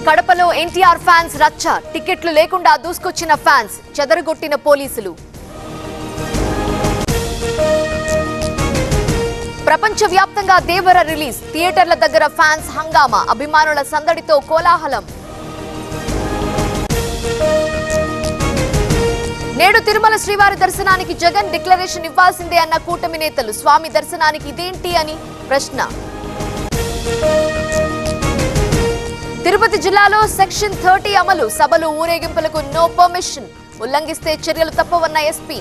కడపలో ఎన్టీఆర్ ఫ్యాన్స్ రచ్చ టికెట్లు లేకుండా దూసుకొచ్చిన ఫ్యాన్స్ చెదరగొట్టిన పోలీసులు ప్రపంచవ్యాప్తంగా దేవర రిలీజ్ థియేటర్ల దగ్గర ఫ్యాన్స్ హంగామా అభిమానుల సందడితో కోలాహలం నేడు తిరుమల శ్రీవారి దర్శనానికి జగన్ డిక్లరేషన్ ఇవ్వాల్సిందే అన్న కూటమి నేతలు స్వామి దర్శనానికి ఇదేంటి అని ప్రశ్న తిరుపతి జిల్లాలో సెక్షన్ థర్టీ అమలు సభలు ఊరేగింపులకు నో పర్మిషన్ ఉల్లంఘిస్తే చర్యలు తప్పవన్న ఎస్పీ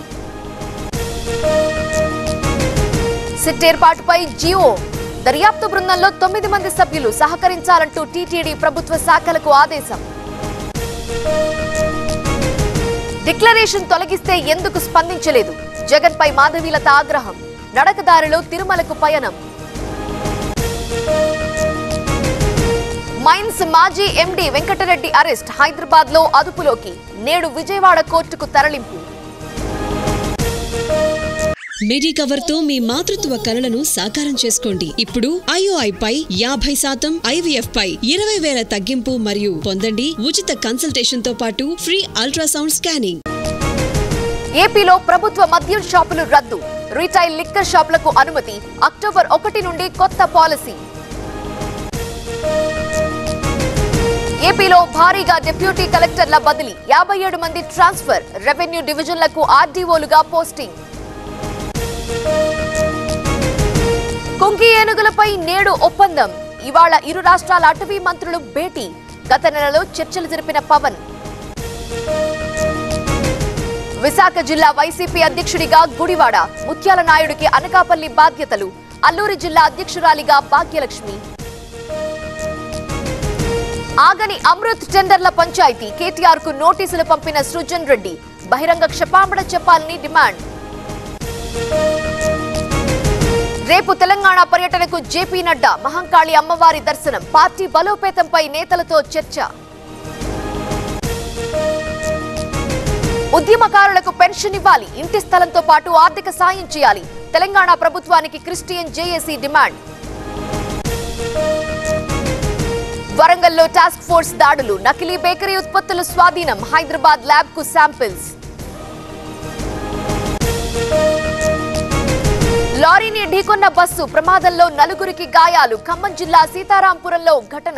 సిట్ ఏర్పాటుపై జియో దర్యాప్తు బృందంలో తొమ్మిది మంది సభ్యులు సహకరించాలంటూ టీటీడీ ప్రభుత్వ శాఖలకు ఆదేశం డిక్లరేషన్ తొలగిస్తే ఎందుకు స్పందించలేదు జగన్ పై మాధవీలత ఆగ్రహం నడకదారిలో తిరుమలకు పయనం మైన్స్ మాజీ ఎండీ వెంకటరెడ్డి అరెస్ట్ హైదరాబాద్ లో అదుపులోకి నేడు విజయవాడ కోర్టుకు తరలింపు మిడి కవర్ తో మీ మాతృత్వ కలలను సాకారం చేసుకోండి ఇప్పుడు ఐఓఐ పై యాభై శాతం ఐవీఎఫ్ పై ఇరవై వేల తగ్గింపు మరియు పొందండి ఉచిత కన్సల్టేషన్ తో పాటు ఫ్రీ అల్ట్రాసౌండ్ స్కానింగ్ ఏపీలో ప్రభుత్వ మద్యం షాపులు రద్దు రీటైల్ లిక్కర్ షాపులకు అనుమతి అక్టోబర్ ఒకటి నుండి కొత్త పాలసీ ఏపీలో భారీగా డిప్యూటీ కలెక్టర్ల బదిలీ యాభై ఏడు మంది ట్రాన్స్ఫర్ రెవెన్యూ డివిజన్లకు ఆర్డీఓలుగా పోస్టింగ్ కుంకి ఏనుగులపై నేడు ఒప్పందం ఇవాళ ఇరు రాష్ట్రాల అటవీ మంత్రులు భేటీ గత నెలలో చర్చలు జరిపిన పవన్ విశాఖ జిల్లా వైసీపీ అధ్యక్షుడిగా గుడివాడ ముత్యాల నాయుడికి అనకాపల్లి బాధ్యతలు అల్లూరి జిల్లా అధ్యక్షురాలిగా భాగ్యలక్ష్మి ఆగని అమృత్ టెండర్ల పంచాయతీ కేటీఆర్ కు నోటీసులు పంపిన సృజన్ రెడ్డి బహిరంగ క్షమాపణ చెప్పాలని డిమాండ్ రేపు తెలంగాణ పర్యటనకు జేపీ నడ్డా మహంకాళి అమ్మవారి దర్శనం పార్టీ బలోపేతంపై నేతలతో చర్చ ఉద్యమకారులకు పెన్షన్ ఇవ్వాలి ఇంటి స్థలంతో పాటు ఆర్థిక సాయం చేయాలి తెలంగాణ ప్రభుత్వానికి క్రిస్టియన్ జేఏసీ డిమాండ్ వరంగల్లో టాస్క్ ఫోర్స్ దాడులు నకిలీ బేకరీ ఉత్పత్తుల స్వాధీనం హైదరాబాద్ ల్యాబ్ కు శాంపిల్స్ లారీని ఢీకొన్న బస్సు ప్రమాదంలో నలుగురికి గాయాలు ఖమ్మం జిల్లా సీతారాంపురంలో ఘటన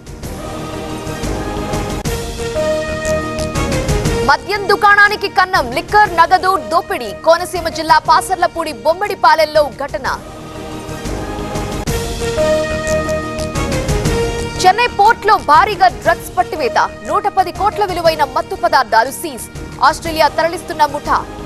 మద్యం దుకాణానికి కన్నం లిక్కర్ నగదు దోపిడీ కోనసీమ జిల్లా పాసర్లపూడి బొమ్మడిపాలెంలో ఘటన చెన్నై పోర్ట్లో భారీగా డ్రగ్స్ పట్టివేత నూట పది కోట్ల విలువైన మత్తు పదార్థాలు సీజ్ ఆస్ట్రేలియా తరలిస్తున్న ముఠా